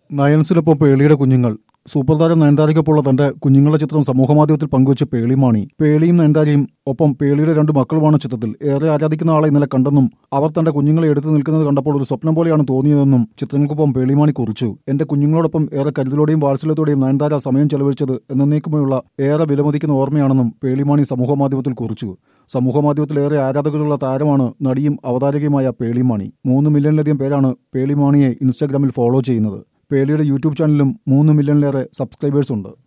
നയൻസിനൊപ്പം പേളിയുടെ കുഞ്ഞുങ്ങൾ സൂപ്പർ താരം നയൻതാരയ്ക്കൊപ്പമുള്ള തന്റെ കുഞ്ഞുങ്ങളുടെ ചിത്രം സമൂഹമാധ്യമത്തിൽ പങ്കുവച്ച പേളിമാണി പേളിയും നയൻതാരയും ഒപ്പം പേളിയുടെ രണ്ട് മക്കളുമാണ് ചിത്രത്തിൽ ഏറെ ആരാധിക്കുന്ന ആളെ ഇന്നലെ കണ്ടെന്നും അവർ തന്റെ കുഞ്ഞുങ്ങളെ എടുത്തു നിൽക്കുന്നത് കണ്ടപ്പോൾ ഒരു സ്വപ്നം പോലെയാണ് തോന്നിയതെന്നും ചിത്രങ്ങൾക്കൊപ്പം പേളിമാണി കുറിച്ചു എന്റെ കുഞ്ഞുങ്ങളോടൊപ്പം ഏറെ കരുതലോടെയും വാത്സല്യത്തോടെയും നയൻതാര സമയം ചെലവഴിച്ചത് എന്നേക്കുമുള്ള ഏറെ വിലമതിക്കുന്ന ഓർമ്മയാണെന്നും പേളിമാണി സമൂഹമാധ്യമത്തിൽ കുറിച്ചു സമൂഹമാധ്യമത്തിൽ ഏറെ ആരാധകരുള്ള താരമാണ് നടിയും അവതാരകയുമായ പേളിമാണി മൂന്ന് മില്യണിലധികം പേരാണ് പേളിമാണിയെ ഇൻസ്റ്റാഗ്രാമിൽ ഫോളോ ചെയ്യുന്നത് പേളിയുടെ യൂട്യൂബ് ചാനലിലും മൂന്ന് മില്യണിലേറെ സബ്സ്ക്രൈബേഴ്സ് ഉണ്ട്